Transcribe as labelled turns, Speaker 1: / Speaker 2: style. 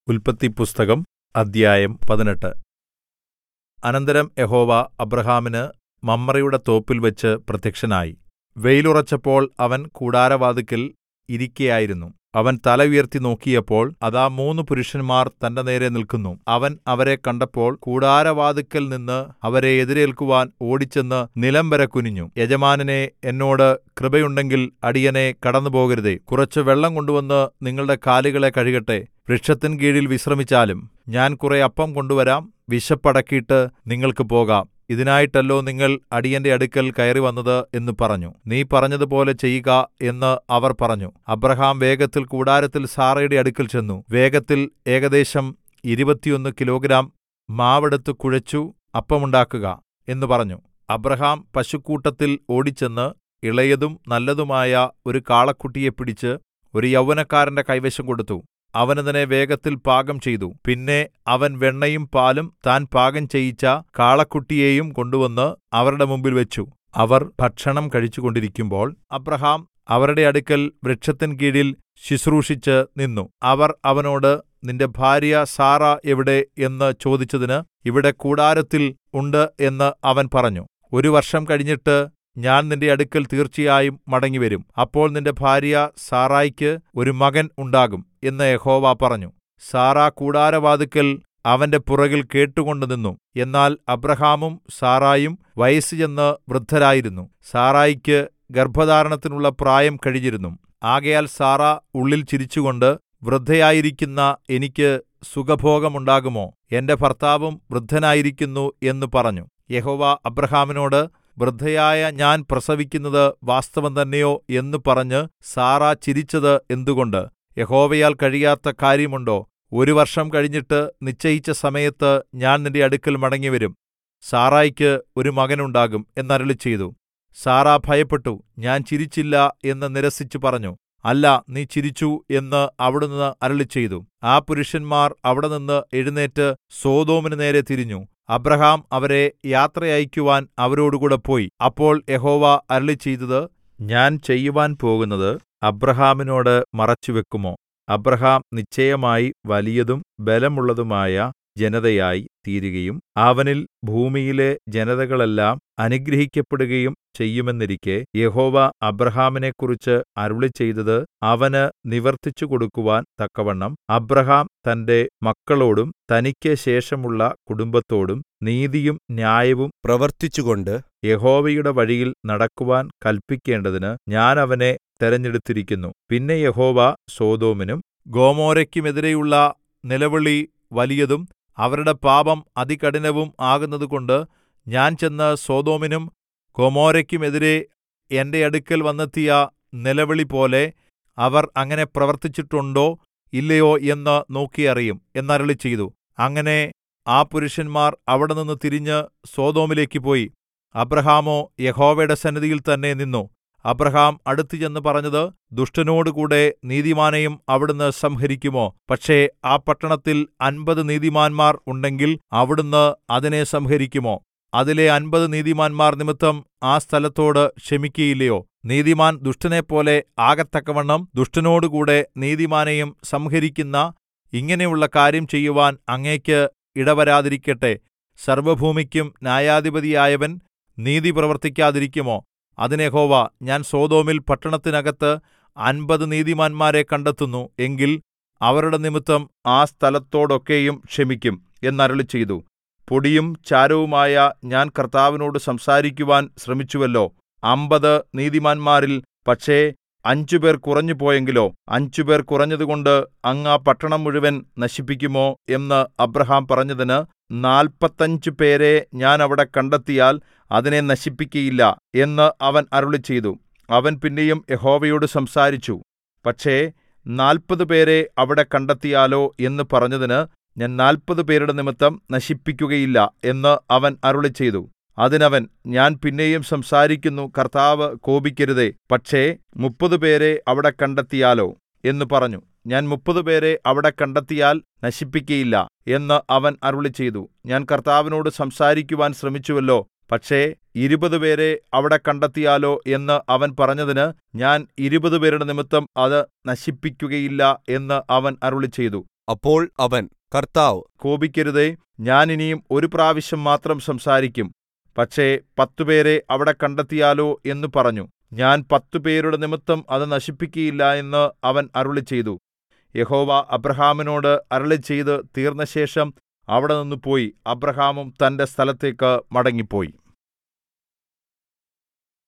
Speaker 1: ഉല്പത്തിപ്പുസ്തകം അദ്ധ്യായം പതിനെട്ട് അനന്തരം യഹോവ അബ്രാഹാമിന് മമ്രേയുടെ തോപ്പിൽവച്ച് പ്രത്യക്ഷനായി വെയിലുറച്ചപ്പോൾ അവൻ കൂടാരവാതിൽക്കൽ ഇരിക്കയായിരുന്നു അവൻ തല ഉയർത്തി നോക്കിയപ്പോൾ അതാ മൂന്ന് പുരുഷന്മാർ തന്റെ നേരെ നില്ക്കുന്നു അവൻ അവരെ കണ്ടപ്പോൾ കൂടാരവാതിൽക്കൽ നിന്ന് അവരെ എതിരേൽക്കുവാൻ ഓടിച്ചെന്ന് നിലംവരെ കുനിഞ്ഞു യജമാനനേ എന്നോട് കൃപയുണ്ടെങ്കിൽ അടിയനെ കടന്നുപോകരുതേ കുറച്ച് വെള്ളം കൊണ്ടുവന്ന് നിങ്ങളുടെ കാലുകളെ കഴുകട്ടെ വൃക്ഷത്തിൻ കീഴിൽ വിശ്രമിച്ചാലും ഞാൻ കുറെ അപ്പം കൊണ്ടുവരാം വിശപ്പടക്കീട്ട് നിങ്ങൾക്ക് പോകാം ഇതിനായിട്ടല്ലോ നിങ്ങൾ അടിയന്റെ അടുക്കൽ കയറിവന്നത് എന്ന് പറഞ്ഞു നീ പറഞ്ഞതുപോലെ ചെയ്യുക എന്ന് അവർ പറഞ്ഞു അബ്രാഹാം വേഗത്തിൽ കൂടാരത്തിൽ സാറയുടെ അടുക്കൽ ചെന്നു വേഗത്തിൽ ഏകദേശം ഇരുപത്തിയൊന്ന് കിലോഗ്രാം മാവെടുത്ത് കുഴച്ചു അപ്പമുണ്ടാക്കുക എന്ന് പറഞ്ഞു അബ്രാഹാം പശുക്കൂട്ടത്തിൽ ഓടിച്ചെന്ന് ഇളയതും നല്ലതുമായ ഒരു കാളക്കുട്ടിയെ പിടിച്ച് ഒരു യൗവനക്കാരന്റെ കൈവശം കൊടുത്തു അവൻ അതിനെ വേഗത്തിൽ പാകം ചെയ്തു പിന്നെ അവൻ വെണ്ണയും പാലും താൻ പാകം ചെയ്യിച്ച കാളക്കുട്ടിയെയും കൊണ്ടുവന്ന് അവരുടെ മുമ്പിൽ വെച്ചു അവർ ഭക്ഷണം കഴിച്ചുകൊണ്ടിരിക്കുമ്പോൾ അബ്രാഹാം അവരുടെ അടുക്കൽ വൃക്ഷത്തിൻ കീഴിൽ ശുശ്രൂഷിച്ച് നിന്നു അവർ അവനോട് നിന്റെ ഭാര്യ സാറാ എവിടെ എന്ന് ചോദിച്ചതിന് ഇവിടെ കൂടാരത്തിൽ ഉണ്ട് എന്ന് അവൻ പറഞ്ഞു ഒരു വർഷം കഴിഞ്ഞിട്ട് ഞാൻ നിന്റെ അടുക്കൽ തീർച്ചയായും മടങ്ങിവരും അപ്പോൾ നിന്റെ ഭാര്യ സാറായ്ക്ക് ഒരു മകൻ ഉണ്ടാകും എന്ന് യഹോവ പറഞ്ഞു സാറാ കൂടാരവാതിൽക്കൽ അവന്റെ പുറകിൽ കേട്ടുകൊണ്ട് നിന്നു എന്നാൽ അബ്രാഹാമും സാറായും വയസ്സ് ചെന്ന് വൃദ്ധരായിരുന്നു സാറായിക്ക് ഗർഭധാരണത്തിനുള്ള പ്രായം കഴിഞ്ഞിരുന്നു ആകയാൽ സാറാ ഉള്ളിൽ ചിരിച്ചുകൊണ്ട് വൃദ്ധയായിരിക്കുന്ന എനിക്ക് സുഖഭോഗമുണ്ടാകുമോ എന്റെ ഭർത്താവും വൃദ്ധനായിരിക്കുന്നു എന്ന് പറഞ്ഞു യഹോവ അബ്രാഹാമിനോട് വൃദ്ധയായ ഞാൻ പ്രസവിക്കുന്നത് വാസ്തവം തന്നെയോ എന്ന് പറഞ്ഞ് സാറാ ചിരിച്ചത് എന്തുകൊണ്ട് യഹോവയാൽ കഴിയാത്ത കാര്യമുണ്ടോ ഒരു വർഷം കഴിഞ്ഞിട്ട് നിശ്ചയിച്ച സമയത്ത് ഞാൻ നിന്റെ അടുക്കൽ മടങ്ങിവരും സാറായ്ക്ക് ഒരു മകനുണ്ടാകും എന്നരുളിച്ചെയ്തു സാറാ ഭയപ്പെട്ടു ഞാൻ ചിരിച്ചില്ല എന്ന് നിരസിച്ചു പറഞ്ഞു അല്ല നീ ചിരിച്ചു എന്ന് അവിടുന്ന് അരുളിച്ചെയ്തു ആ പുരുഷന്മാർ അവിടെ നിന്ന് എഴുന്നേറ്റ് സോതോമിന് നേരെ തിരിഞ്ഞു അബ്രഹാം അവരെ യാത്രയയക്കുവാൻ അവരോടുകൂടെ പോയി അപ്പോൾ യഹോവ അരുളിച്ചെയ്തത് ഞാൻ ചെയ്യുവാൻ പോകുന്നത് അബ്രഹാമിനോട് മറച്ചുവെക്കുമോ അബ്രഹാം നിശ്ചയമായി വലിയതും ബലമുള്ളതുമായ ജനതയായി തീരുകയും അവനിൽ ഭൂമിയിലെ ജനതകളെല്ലാം അനുഗ്രഹിക്കപ്പെടുകയും ചെയ്യുമെന്നിരിക്കെ യഹോവ അബ്രഹാമിനെക്കുറിച്ച് അരുളിച്ചെയ്തത് അവന് നിവർത്തിച്ചു കൊടുക്കുവാൻ തക്കവണ്ണം അബ്രഹാം തന്റെ മക്കളോടും തനിക്ക് ശേഷമുള്ള കുടുംബത്തോടും നീതിയും ന്യായവും പ്രവർത്തിച്ചുകൊണ്ട് യഹോവയുടെ വഴിയിൽ നടക്കുവാൻ കല്പിക്കേണ്ടതിന് ഞാൻ അവനെ തെരഞ്ഞെടുത്തിരിക്കുന്നു പിന്നെ യഹോവ സോതോമിനും ഗോമോരയ്ക്കുമെതിരെയുള്ള നിലവിളി വലിയതും അവരുടെ പാപം അതികഠിനവും ആകുന്നതുകൊണ്ട് ഞാൻ ചെന്ന് സോതോമിനും ഗൊമോരയ്ക്കുമെതിരെ എന്റെ അടുക്കൽ വന്നെത്തിയ നിലവിളി പോലെ അവർ അങ്ങനെ പ്രവർത്തിച്ചിട്ടുണ്ടോ ഇല്ലയോ എന്ന് നോക്കിയറിയും എന്നരുളിച്ചെയ്തു അങ്ങനെ ആ പുരുഷന്മാർ അവിടെനിന്ന് തിരിഞ്ഞ് സോതോമിലേക്ക് പോയി അബ്രഹാമോ യഹോവയുടെ സന്നിധിയിൽ തന്നെ നിന്നു അബ്രഹാം അടുത്തു ചെന്ന് പറഞ്ഞത് ദുഷ്ടനോടുകൂടെ നീതിമാനെയും അവിടുന്ന് സംഹരിക്കുമോ പക്ഷേ ആ പട്ടണത്തിൽ അൻപത് നീതിമാന്മാർ ഉണ്ടെങ്കിൽ അവിടുന്ന് അതിനെ സംഹരിക്കുമോ അതിലെ അൻപത് നീതിമാന്മാർ നിമിത്തം ആ സ്ഥലത്തോട് ക്ഷമിക്കയില്ലയോ നീതിമാൻ ദുഷ്ടനെപ്പോലെ ആകത്തക്കവണ്ണം ദുഷ്ടനോടുകൂടെ നീതിമാനെയും സംഹരിക്കുന്ന ഇങ്ങനെയുള്ള കാര്യം ചെയ്യുവാൻ അങ്ങേക്ക് ഇടവരാതിരിക്കട്ടെ സർവ്വഭൂമിക്കും ന്യായാധിപതിയായവൻ നീതി പ്രവർത്തിക്കാതിരിക്കുമോ അതിന് യഹോവ ഞാൻ സോതോമിൽ പട്ടണത്തിനകത്ത് അൻപത് നീതിമാന്മാരെ കണ്ടെത്തുന്നു എങ്കിൽ അവരുടെ നിമിത്തം ആ സ്ഥലത്തോടൊക്കെയും ക്ഷമിക്കും എന്നരുളിച്ചെയ്തു പൊടിയും ചാരവുമായ ഞാൻ കർത്താവിനോട് സംസാരിക്കുവാൻ ശ്രമിച്ചുവല്ലോ അമ്പത് നീതിമാന്മാരിൽ പക്ഷേ അഞ്ചുപേർ കുറഞ്ഞുപോയെങ്കിലോ അഞ്ചുപേർ കുറഞ്ഞതുകൊണ്ട് അങ്ങ് ആ പട്ടണം മുഴുവൻ നശിപ്പിക്കുമോ എന്ന് അബ്രഹാം പറഞ്ഞതിന് നാൽപ്പത്തഞ്ച് പേരെ ഞാൻ അവിടെ കണ്ടെത്തിയാൽ അതിനെ നശിപ്പിക്കയില്ല എന്ന് അവൻ അരുളിച്ചെയ്തു അവൻ പിന്നെയും യഹോവയോട് സംസാരിച്ചു പക്ഷേ നാൽപ്പത് പേരെ അവിടെ കണ്ടെത്തിയാലോ എന്ന് പറഞ്ഞതിന് ഞാൻ നാൽപ്പത് പേരുടെ നിമിത്തം നശിപ്പിക്കുകയില്ല എന്ന് അവൻ അരുളിച്ചെയ്തു അതിനവൻ ഞാൻ പിന്നെയും സംസാരിക്കുന്നു കർത്താവ് കോപിക്കരുതേ പക്ഷേ മുപ്പത് പേരെ അവിടെ കണ്ടെത്തിയാലോ എന്ന് പറഞ്ഞു ഞാൻ മുപ്പത് പേരെ അവിടെ കണ്ടെത്തിയാൽ നശിപ്പിക്കയില്ല എന്ന് അവൻ അരുളിച്ചെയ്തു ഞാൻ കർത്താവിനോട് സംസാരിക്കുവാൻ ശ്രമിച്ചുവല്ലോ പക്ഷേ ഇരുപത് പേരെ അവിടെ കണ്ടെത്തിയാലോ എന്ന് അവൻ പറഞ്ഞതിന് ഞാൻ ഇരുപത് പേരുടെ നിമിത്തം അത് നശിപ്പിക്കുകയില്ല എന്ന് അവൻ അരുളിച്ചെയ്തു
Speaker 2: അപ്പോൾ അവൻ കർത്താവ്
Speaker 1: കോപിക്കരുതേ ഞാൻ ഇനിയും ഒരു പ്രാവശ്യം മാത്രം സംസാരിക്കും പക്ഷേ പത്തുപേരെ അവിടെ കണ്ടെത്തിയാലോ എന്ന് പറഞ്ഞു ഞാൻ പത്തുപേരുടെ നിമിത്തം അത് നശിപ്പിക്കയില്ല എന്ന് അവൻ അരുളിച്ചെയ്തു യഹോവ അബ്രഹാമിനോട് അരുളിച്ചെയ്ത് തീർന്നശേഷം അവിടെ നിന്ന് പോയി അബ്രഹാമും തന്റെ സ്ഥലത്തേക്ക് മടങ്ങിപ്പോയി